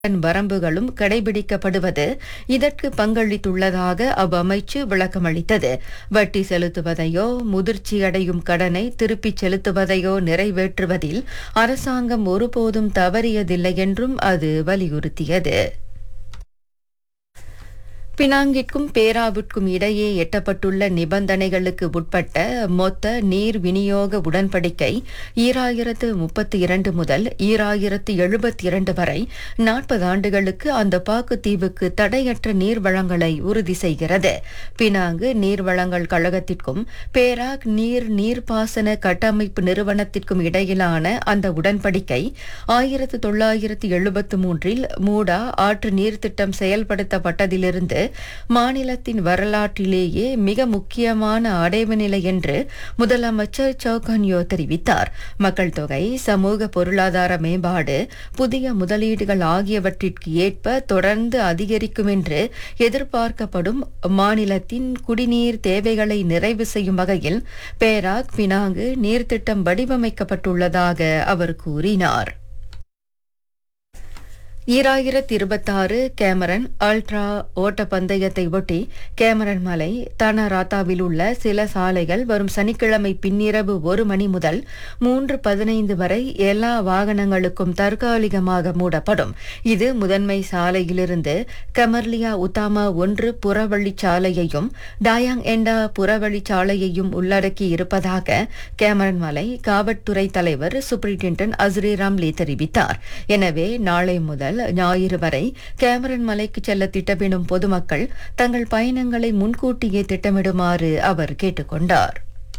வரம்புகளும் கடைபிடிக்கப்படுவது இதற்கு பங்களித்துள்ளதாக அவ்வமைச்சு விளக்கமளித்தது வட்டி செலுத்துவதையோ முதிர்ச்சியடையும் கடனை திருப்பிச் செலுத்துவதையோ நிறைவேற்றுவதில் அரசாங்கம் ஒருபோதும் தவறியதில்லை என்றும் அது வலியுறுத்தியது பினாங்கிற்கும் பேராவிற்கும் இடையே எட்டப்பட்டுள்ள நிபந்தனைகளுக்கு உட்பட்ட மொத்த நீர் விநியோக உடன்படிக்கை ஈராயிரத்து முப்பத்தி இரண்டு முதல் ஈராயிரத்து எழுபத்தி இரண்டு வரை நாற்பது ஆண்டுகளுக்கு அந்த பாக்குத்தீவுக்கு தடையற்ற நீர் வளங்களை உறுதி செய்கிறது பினாங்கு நீர் வளங்கள் கழகத்திற்கும் பேராக் நீர் நீர்ப்பாசன கட்டமைப்பு நிறுவனத்திற்கும் இடையிலான அந்த உடன்படிக்கை ஆயிரத்து தொள்ளாயிரத்து எழுபத்து மூன்றில் மூடா ஆற்று நீர்த்திட்டம் செயல்படுத்தப்பட்டதிலிருந்து மாநிலத்தின் வரலாற்றிலேயே மிக முக்கியமான அடைவு நிலை என்று முதலமைச்சர் சௌகன்யோ தெரிவித்தார் மக்கள் தொகை சமூக பொருளாதார மேம்பாடு புதிய முதலீடுகள் ஆகியவற்றிற்கு ஏற்ப தொடர்ந்து அதிகரிக்கும் என்று எதிர்பார்க்கப்படும் மாநிலத்தின் குடிநீர் தேவைகளை நிறைவு செய்யும் வகையில் பேராக் பினாங்கு நீர்த்திட்டம் வடிவமைக்கப்பட்டுள்ளதாக அவர் கூறினார் ஈராயிரத்தி இருபத்தாறு கேமரன் அல்ட்ரா ஓட்டப்பந்தயத்தை ஒட்டி கேமரன் மலை தனராத்தாவில் உள்ள சில சாலைகள் வரும் சனிக்கிழமை பின்னிரவு ஒரு மணி முதல் மூன்று பதினைந்து வரை எல்லா வாகனங்களுக்கும் தற்காலிகமாக மூடப்படும் இது முதன்மை சாலையிலிருந்து கமர்லியா உத்தாமா ஒன்று புறவழிச்சாலையையும் டாயாங் எண்டா புறவழிச்சாலையையும் உள்ளடக்கி இருப்பதாக கேமரன் மலை காவல்துறை தலைவர் சூப்பரிண்டென்டன்ட் அஸ்ரி ராம்லி தெரிவித்தார் எனவே நாளை முதல் ஞாயிறு வரை கேமரன் மலைக்கு செல்ல திட்டமிடும் பொதுமக்கள் தங்கள் பயணங்களை முன்கூட்டியே திட்டமிடுமாறு அவர் கேட்டுக்கொண்டார்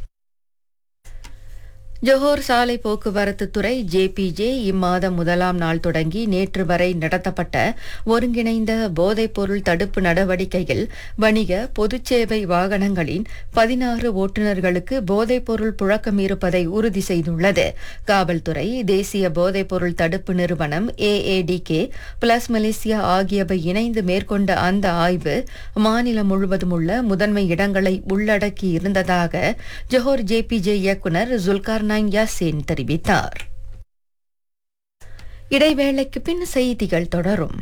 ஜோஹர் சாலை போக்குவரத்து துறை ஜேபிஜே இம்மாதம் முதலாம் நாள் தொடங்கி நேற்று வரை நடத்தப்பட்ட ஒருங்கிணைந்த போதைப்பொருள் தடுப்பு நடவடிக்கையில் வணிக பொதுச்சேவை வாகனங்களின் பதினாறு ஓட்டுநர்களுக்கு போதைப்பொருள் புழக்கம் இருப்பதை உறுதி செய்துள்ளது காவல்துறை தேசிய போதைப்பொருள் தடுப்பு நிறுவனம் ஏஏடிகே பிளஸ் மலேசியா ஆகியவை இணைந்து மேற்கொண்ட அந்த ஆய்வு மாநிலம் முழுவதும் உள்ள முதன்மை இடங்களை உள்ளடக்கி இருந்ததாக ஜோஹர் ஜேபிஜே இயக்குநர் ஜுல்கார் யாசின் தெரிவித்தார் இடைவேளைக்கு பின் செய்திகள் தொடரும்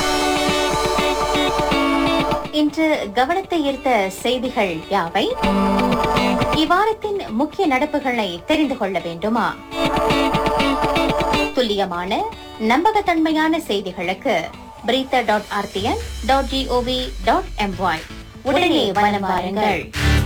இன்று கவனத்தை ஈர்த்த செய்திகள் யாவை இவ்வாரத்தின் முக்கிய நடப்புகளை தெரிந்து கொள்ள வேண்டுமா துல்லியமான நம்பகத்தன்மையான செய்திகளுக்கு பிரீத்த dot RTN dot GOV dot MY உடனே வலம் வாருங்கள்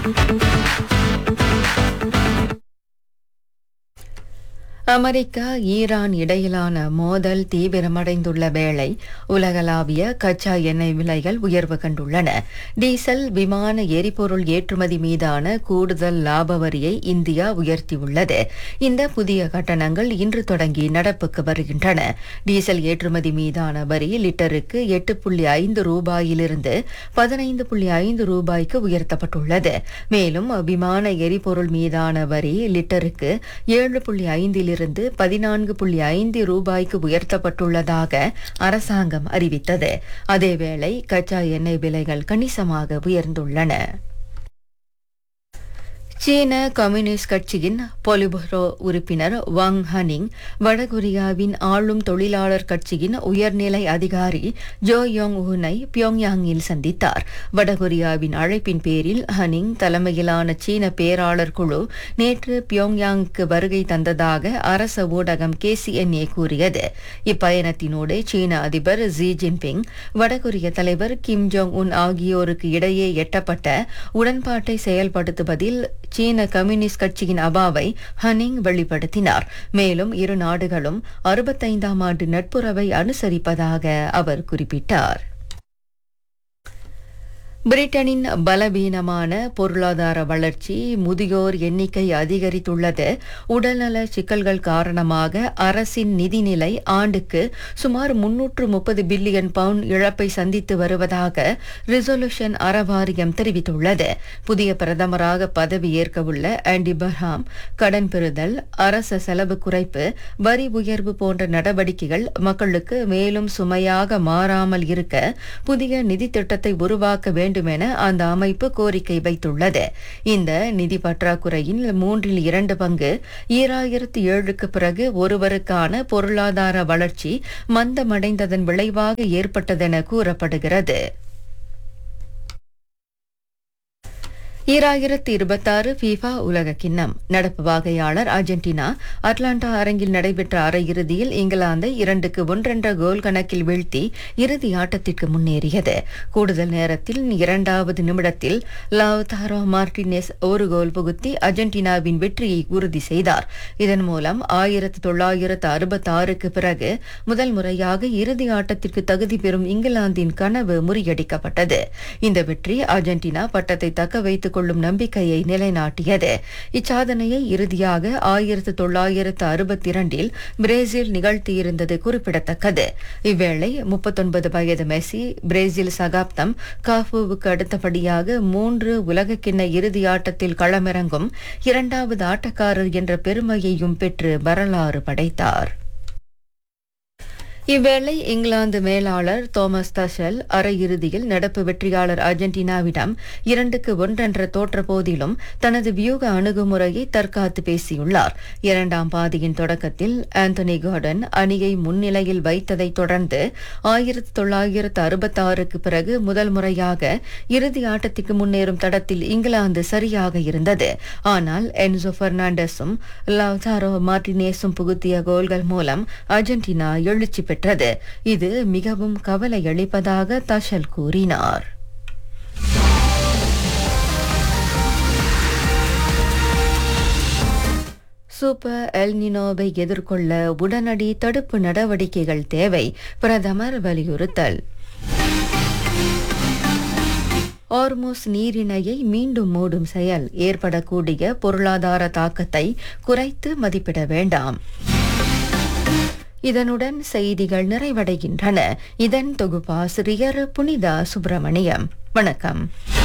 அமெரிக்கா ஈரான் இடையிலான மோதல் தீவிரமடைந்துள்ள வேளை உலகளாவிய கச்சா எண்ணெய் விலைகள் உயர்வு கண்டுள்ளன டீசல் விமான எரிபொருள் ஏற்றுமதி மீதான கூடுதல் லாப வரியை இந்தியா உயர்த்தியுள்ளது இந்த புதிய கட்டணங்கள் இன்று தொடங்கி நடப்புக்கு வருகின்றன டீசல் ஏற்றுமதி மீதான வரி லிட்டருக்கு எட்டு புள்ளி ஐந்து ரூபாயிலிருந்து பதினைந்து புள்ளி ஐந்து ரூபாய்க்கு உயர்த்தப்பட்டுள்ளது மேலும் விமான எரிபொருள் மீதான வரி லிட்டருக்கு ஏழு புள்ளி ஐந்தில் இருந்து பதினான்கு புள்ளி ஐந்து ரூபாய்க்கு உயர்த்தப்பட்டுள்ளதாக அரசாங்கம் அறிவித்தது அதேவேளை கச்சா எண்ணெய் விலைகள் கணிசமாக உயர்ந்துள்ளன சீன கம்யூனிஸ்ட் கட்சியின் பொலிபுரோ உறுப்பினர் வாங் ஹனிங் வடகொரியாவின் ஆளும் தொழிலாளர் கட்சியின் உயர்நிலை அதிகாரி ஜோ யோங் உனை பியோங்யாங்கில் சந்தித்தார் வடகொரியாவின் அழைப்பின் பேரில் ஹனிங் தலைமையிலான சீன பேராளர் குழு நேற்று பியோங்யாங்குக்கு வருகை தந்ததாக அரச ஊடகம் கேசிஎன்ஏ கூறியது இப்பயணத்தினோடு சீன அதிபர் ஜி ஜின்பிங் வடகொரிய தலைவர் கிம் ஜோங் உன் ஆகியோருக்கு இடையே எட்டப்பட்ட உடன்பாட்டை செயல்படுத்துவதில் சீன கம்யூனிஸ்ட் கட்சியின் அபாவை ஹனிங் வெளிப்படுத்தினார் மேலும் இரு நாடுகளும் அறுபத்தைந்தாம் ஆண்டு நட்புறவை அனுசரிப்பதாக அவர் குறிப்பிட்டார் பிரிட்டனின் பலவீனமான பொருளாதார வளர்ச்சி முதியோர் எண்ணிக்கை அதிகரித்துள்ளது உடல்நல சிக்கல்கள் காரணமாக அரசின் நிதிநிலை ஆண்டுக்கு சுமார் முன்னூற்று முப்பது பில்லியன் பவுண்ட் இழப்பை சந்தித்து வருவதாக ரிசொல்யூஷன் அறவாரியம் தெரிவித்துள்ளது புதிய பிரதமராக பதவியேற்கவுள்ள ஆண்டி பர்ஹாம் கடன் பெறுதல் அரச செலவு குறைப்பு வரி உயர்வு போன்ற நடவடிக்கைகள் மக்களுக்கு மேலும் சுமையாக மாறாமல் இருக்க புதிய நிதி திட்டத்தை உருவாக்க வேண்டும் வேண்டும் என அந்த அமைப்பு கோரிக்கை வைத்துள்ளது இந்த நிதி பற்றாக்குறையின் மூன்றில் இரண்டு பங்கு ஈராயிரத்து ஏழுக்கு பிறகு ஒருவருக்கான பொருளாதார வளர்ச்சி மந்தமடைந்ததன் விளைவாக ஏற்பட்டதென கூறப்படுகிறது ஈராயிரத்து இருபத்தாறு ஃபீஃபா உலக கிண்ணம் நடப்பு வாகையாளர் அர்ஜென்டினா அட்லாண்டா அரங்கில் நடைபெற்ற அரையிறுதியில் இங்கிலாந்தை இரண்டுக்கு ஒன்றென்ற கோல் கணக்கில் வீழ்த்தி இறுதி ஆட்டத்திற்கு முன்னேறியது கூடுதல் நேரத்தில் இரண்டாவது நிமிடத்தில் லாவ்தாரோ மார்டினெஸ் ஒரு கோல் புகுத்தி அர்ஜென்டினாவின் வெற்றியை உறுதி செய்தார் இதன் மூலம் ஆயிரத்து தொள்ளாயிரத்து அறுபத்தாறுக்கு பிறகு முதல் முறையாக இறுதி ஆட்டத்திற்கு தகுதி பெறும் இங்கிலாந்தின் கனவு முறியடிக்கப்பட்டது இந்த வெற்றி அர்ஜென்டினா பட்டத்தை தக்க வைத்துக் கொள்ளும் நம்பிக்கையை நிலைநாட்டியது இச்சாதனையை இறுதியாக ஆயிரத்து தொள்ளாயிரத்து அறுபத்தி இரண்டில் பிரேசில் நிகழ்த்தியிருந்தது குறிப்பிடத்தக்கது இவ்வேளை முப்பத்தொன்பது வயது மெஸ்ஸி பிரேசில் சகாப்தம் காஃபுவுக்கு அடுத்தபடியாக மூன்று உலகக்கிண்ண இறுதி ஆட்டத்தில் களமிறங்கும் இரண்டாவது ஆட்டக்காரர் என்ற பெருமையையும் பெற்று வரலாறு படைத்தார் இவ்வேளை இங்கிலாந்து மேலாளர் தோமஸ் தஷல் அரையிறுதியில் நடப்பு வெற்றியாளர் அர்ஜென்டினாவிடம் இரண்டுக்கு ஒன்றென்ற தோற்ற போதிலும் தனது வியூக அணுகுமுறையை தற்காத்து பேசியுள்ளார் இரண்டாம் பாதியின் தொடக்கத்தில் ஆந்தனி கார்டன் அணியை முன்னிலையில் வைத்ததைத் தொடர்ந்து ஆயிரத்தி தொள்ளாயிரத்து அறுபத்தாறுக்கு பிறகு முதல் முறையாக இறுதி ஆட்டத்திற்கு முன்னேறும் தடத்தில் இங்கிலாந்து சரியாக இருந்தது ஆனால் என்சோ பெர்னாண்டஸும் லாவ்தாரோ மார்டினேஸும் புகுத்திய கோல்கள் மூலம் அர்ஜென்டினா எழுச்சி பெற்றது இது மிகவும் கவலை அளிப்பதாக தஷல் கூறினார் சூப்பர் எல்னினோவை எதிர்கொள்ள உடனடி தடுப்பு நடவடிக்கைகள் தேவை பிரதமர் வலியுறுத்தல் ஆர்மோஸ் நீரிணையை மீண்டும் மூடும் செயல் ஏற்படக்கூடிய பொருளாதார தாக்கத்தை குறைத்து மதிப்பிட வேண்டாம் இதனுடன் செய்திகள் நிறைவடைகின்றன இதன் தொகுப்பாசிரியர் புனிதா சுப்பிரமணியம் வணக்கம்